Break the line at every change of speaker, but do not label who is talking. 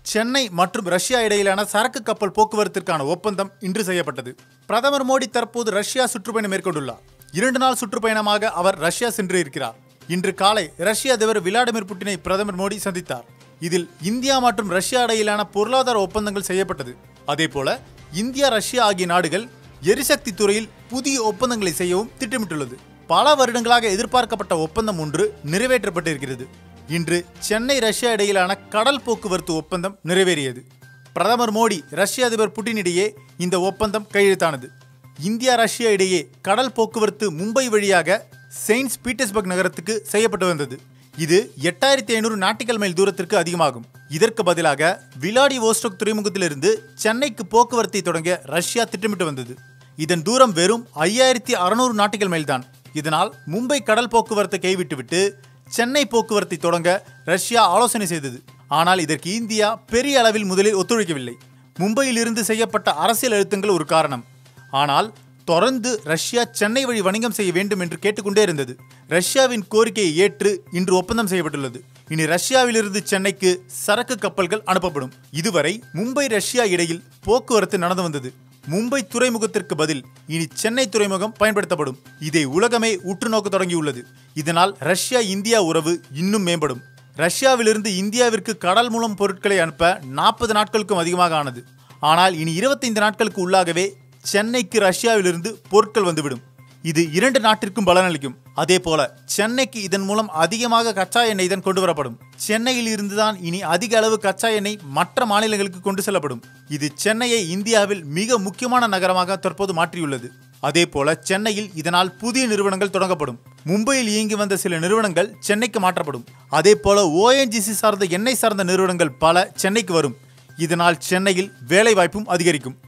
சென்னை மற்றும் ரஷ்யா இடையிலான சரக்கு கப்பல் போக்குவரத்திற்கான ஒப்பந்தம் இன்று செய்யப்பட்டது பிரதமர் மோடி தற்போது ரஷ்யா சுற்றுப்பயணம் மேற்கொண்டுள்ளார் இரண்டு நாள் சுற்றுப்பயணமாக அவர் ரஷ்யா சென்று இருக்கிறார் இன்று காலை ரஷ்ய அதிபர் விளாடிமிர் புட்டினை பிரதமர் மோடி சந்தித்தார் இதில் இந்தியா மற்றும் ரஷ்யா இடையிலான பொருளாதார ஒப்பந்தங்கள் செய்யப்பட்டது அதேபோல இந்தியா ரஷ்யா ஆகிய நாடுகள் எரிசக்தி துறையில் புதிய ஒப்பந்தங்களை செய்யவும் திட்டமிட்டுள்ளது பல வருடங்களாக எதிர்பார்க்கப்பட்ட ஒப்பந்தம் ஒன்று நிறைவேற்றப்பட்டிருக்கிறது இன்று சென்னை ரஷ்யா இடையிலான கடல் போக்குவரத்து ஒப்பந்தம் நிறைவேறியது பிரதமர் மோடி ரஷ்ய அதிபர் புட்டின் இடையே இந்த ஒப்பந்தம் கையெழுத்தானது இந்தியா ரஷ்யா இடையே கடல் போக்குவரத்து மும்பை வழியாக செயின்ட் பீட்டர்ஸ்பர்க் நகரத்துக்கு செய்யப்பட்டு வந்தது இது எட்டாயிரத்தி ஐநூறு நாட்டிக்கல் மைல் தூரத்திற்கு அதிகமாகும் இதற்கு பதிலாக விளாடி ஓஸ்டோக் துறைமுகத்திலிருந்து சென்னைக்கு போக்குவரத்தை தொடங்க ரஷ்யா திட்டமிட்டு வந்தது இதன் தூரம் வெறும் ஐயாயிரத்தி அறுநூறு நாட்டிக்கல் மைல் தான் இதனால் மும்பை கடல் போக்குவரத்தை கைவிட்டுவிட்டு சென்னை போக்குவரத்தை தொடங்க ரஷ்யா ஆலோசனை செய்தது ஆனால் இதற்கு இந்தியா பெரிய அளவில் முதலில் ஒத்துழைக்கவில்லை மும்பையிலிருந்து செய்யப்பட்ட அரசியல் அழுத்தங்கள் ஒரு காரணம் ஆனால் தொடர்ந்து ரஷ்யா சென்னை வழி வணிகம் செய்ய வேண்டும் என்று கேட்டுக்கொண்டே இருந்தது ரஷ்யாவின் கோரிக்கையை ஏற்று இன்று ஒப்பந்தம் செய்யப்பட்டுள்ளது இனி ரஷ்யாவிலிருந்து சென்னைக்கு சரக்கு கப்பல்கள் அனுப்பப்படும் இதுவரை மும்பை ரஷ்யா இடையில் போக்குவரத்து நடந்து வந்தது மும்பை துறைமுகத்திற்கு பதில் இனி சென்னை துறைமுகம் பயன்படுத்தப்படும் இதை உலகமே உற்று நோக்க தொடங்கியுள்ளது இதனால் ரஷ்யா இந்தியா உறவு இன்னும் மேம்படும் ரஷ்யாவிலிருந்து இந்தியாவிற்கு கடல் மூலம் பொருட்களை அனுப்ப நாற்பது நாட்களுக்கும் அதிகமாக ஆனது ஆனால் இனி இருபத்தைந்து நாட்களுக்கு உள்ளாகவே சென்னைக்கு ரஷ்யாவிலிருந்து பொருட்கள் வந்துவிடும் இது இரண்டு நாட்டிற்கும் பலனளிக்கும் அதே போல சென்னைக்கு இதன் மூலம் அதிகமாக கச்சா எண்ணெய் தான் கொண்டு வரப்படும் சென்னையில் இருந்துதான் இனி அதிக அளவு கச்சா எண்ணெய் மற்ற மாநிலங்களுக்கு கொண்டு செல்லப்படும் இது சென்னையை இந்தியாவில் மிக முக்கியமான நகரமாக தற்போது மாற்றியுள்ளது அதே போல சென்னையில் இதனால் புதிய நிறுவனங்கள் தொடங்கப்படும் மும்பையில் இயங்கி வந்த சில நிறுவனங்கள் சென்னைக்கு மாற்றப்படும் அதே போல ஓஎன்ஜிசி சார்ந்த எண்ணெய் சார்ந்த நிறுவனங்கள் பல சென்னைக்கு வரும் இதனால் சென்னையில் வேலை வாய்ப்பும் அதிகரிக்கும்